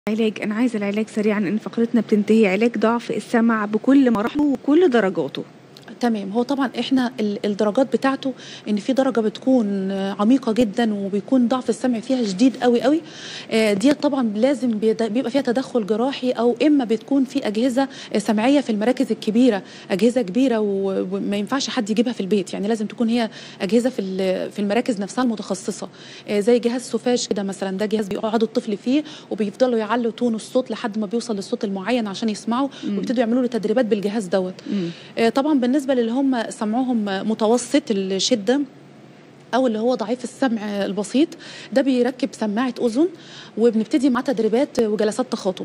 علاج أنا عايزة العلاج سريعًا لأن فقرتنا بتنتهي، علاج ضعف السمع بكل مراحله وكل درجاته. تمام، هو طبعًا إحنا ال الدرجات بتاعته إن في درجة بتكون عميقة جدًا وبيكون ضعف السمع فيها شديد أوي، أوي، آآ ديّة طبعًا لازم بيد بيبقى فيها تدخُّل جراحي أو إما بتكون في أجهزة سمعية في المراكز الكبيرة، أجهزة كبيرة و وما ينفعش حد يجيبها في البيت، يعني لازم تكون هي أجهزة في ال في المراكز نفسها المتخصصة، آآ زي جهاز سوفاج كده مثلًا، ده جهاز بيقعدوا الطفل فيه وبيفضلوا يعلّوا تون الصوت لحد ما بيوصل للصوت المعيّن عشان يسمعوا إمم. ويبتدوا يعملوا له تدريبات بالجهاز دوّة. إمم. آآ طبعًا بالنسبة للي هم سمعهم متوسط الشدة أو اللي هو ضعيف السمع البسيط، ده بيركّب سماعة أذن وبنبتدي معاه تدريبات وجلسات تخاطب.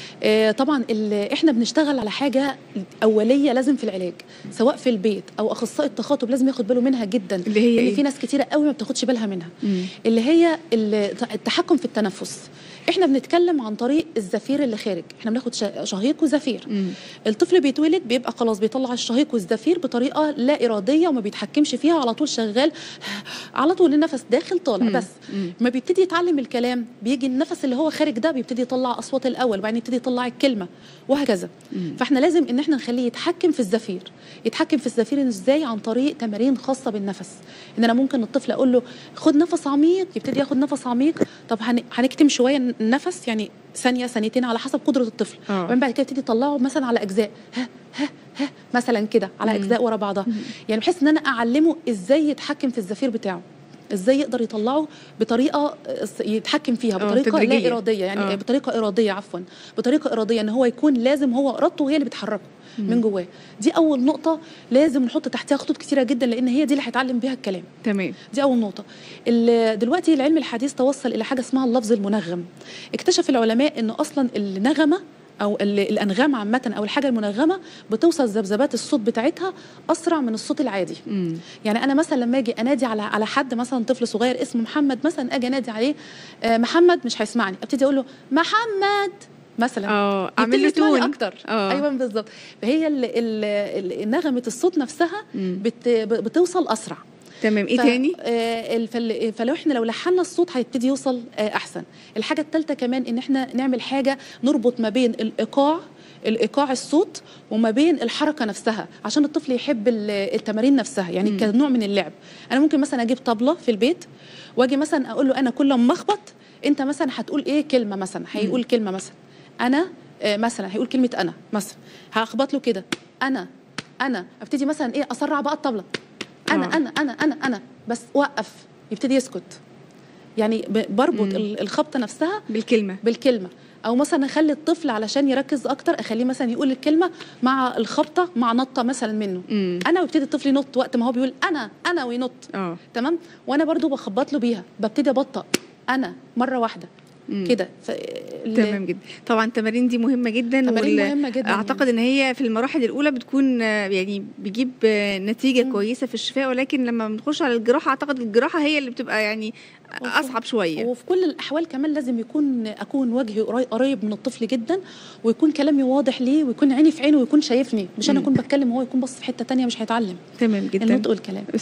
آآ طبعًا ال إحنا بنشتغل على حاجة أولية لازم في العلاج، سواء في البيت أو أخصائي التخاطب لازم ياخد باله منها جدًا، اللي هي لإن إيه؟ في ناس كتيرة أوي ما بتاخدش بالها منها، إمم. اللي هي ال التحكُّم في التنفُّس. إحنا بنتكلّم عن طريق الزفير اللي خارج، إحنا بناخد ش شهيق وزفير. إمم. الطفل بيتولد بيبقى خلاص بيطلّع الشهيق والزفير بطريقة لا إرادية وما بيتحكّمش فيها على طول شغّال على طول النَفَس داخل طالع إمم، بس. إمم. أمّا بيبتدي يتعلّم الكلام، بييجي النَفَس اللي هو خارج ده بيبتدي يطلّع أصوات الأول وبعدين يبتدي يطلّع الكلمة وهكذا. إمم. فإحنا لازم إن إحنا نخلّيه يتحكّم في الزفير، يتحكّم في الزفير إزاي؟ عن طريق تمارين خاصة بالنَفَس، إن أنا ممكن الطفل أقول له خُد نَفَس عميق، يبتدي ياخد نَفَس عميق، طب هن هنكتم شوية ال النَفَس يعني ثانية، ثانيتين على حسب قدرة الطفل، آه. وبعدين بعد كده يبتدي يطلّعه مثلًا على أجزاء، ها، ها، ها، مثلًا كده على إمم. أجزاء ورا بعضها، إمم. يعني بحيث إن أنا أعلّمه إزاي يتحكّم في الزفير بتاعه، إزاي يقدر يطلّعه بطريقة س يتحكّم فيها آه، بطريقة لا تدريجية. إرادية، يعني آه. بطريقة إرادية عفوًا، بطريقة إرادية إن هو يكون لازم هو إرادته هي اللي بتحرّكه من إمم. جوّاه. دي أول نقطة لازم نحُط تحتيها خطوط كتيرة جدًا لإن هي دي اللي هيتعلّم بيها الكلام. تمام. دي أول نقطة. ال دلوقتي العلم الحديث توصّل إلى حاجة اسمها اللفظ المُنغّم. اكتشف العلماء إن أصلًا النغمة أو ال الأنغام عامةً أو الحاجة المُنغّمة بتوصل ذبذبات الصوت بتاعتها أسرع من الصوت العادي. إمم. يعني أنا مثلًا لمّا آجي أنادي على على حد مثلًا طفل صغير اسمه محمد مثلًا، آجي أنادي عليه آآ محمد مش هيسمعني، أبتدي أقول له محمد مثلًا، آه، أعمل يبتدي له يسمعني tone. أكتر. آه. أيوه بالضبط. فهي ال ال ال نغمة الصوت نفسها إمم. بت بتوصل أسرع. تمام، إيه ف تاني؟ آآ ال فال فلو إحنا لو لحّنا الصوت هيبتدي يوصل آآ أحسن. الحاجة التالتة كمان إن إحنا نعمل حاجة نربط ما بين الإيقاع الإيقاع الصوت وما بين الحركة نفسها، عشان الطفل يحب ال التمارين نفسها، يعني إمم. كنوع من اللعب. أنا ممكن مثلًا أجيب طبلة في البيت وآجي مثلًا أقول له أنا كل أمّا أخبط أنت مثلًا هتقول إيه كلمة مثلًا، هيقول إمم. كلمة مثلًا. أنا آآ مثلًا هيقول كلمة أنا مثلًا، هاخبط له كده أنا، أنا، أبتدي مثلًا إيه أسرّع بقى الطبلة أنا، آه. أنا، أنا، أنا، أنا، بس وقّف، يبتدي يسكت. يعني ب باربط إمم. ال الخبطة نفسها بالكلمة. بالكلمة، أو مثلًا أخلّي الطفل علشان يركّز أكتر أخلّيه مثلًا يقول الكلمة مع الخبطة مع نَطّة مثلًا منّه. إمم. أنا ويبتدي الطفل ينُط وقت ما هو بيقول أنا، أنا وينُط. آه. تمام؟ وأنا برضه باخبّط له بيها، بابتدي أبطّأ أنا مرّة واحدة إمم. كده. ف ال تمام جدًا. طبعًا التمارين دي مهمة جدًا تمارين وال مهمة جدًا أعتقد يعني. إن هي في المراحل الأولى بتكون يعني بيجيب نتيجة إمم. كويسة في الشفاء، ولكن لمّا بنخش على الجراحة أعتقد الجراحة هي اللي بتبقى يعني وفي أصعب شوية. وفي كل الأحوال كمان لازم يكون أكون وجهي قري قريب من الطفل جدًا، ويكون كلامي واضح ليه، ويكون عيني في عينه ويكون شايفني، مش أنا إمم. أكون باتكلم وهو يكون باصص في حتة تانية مش هيتعلّم. تمام جدًا. النطق والكلام.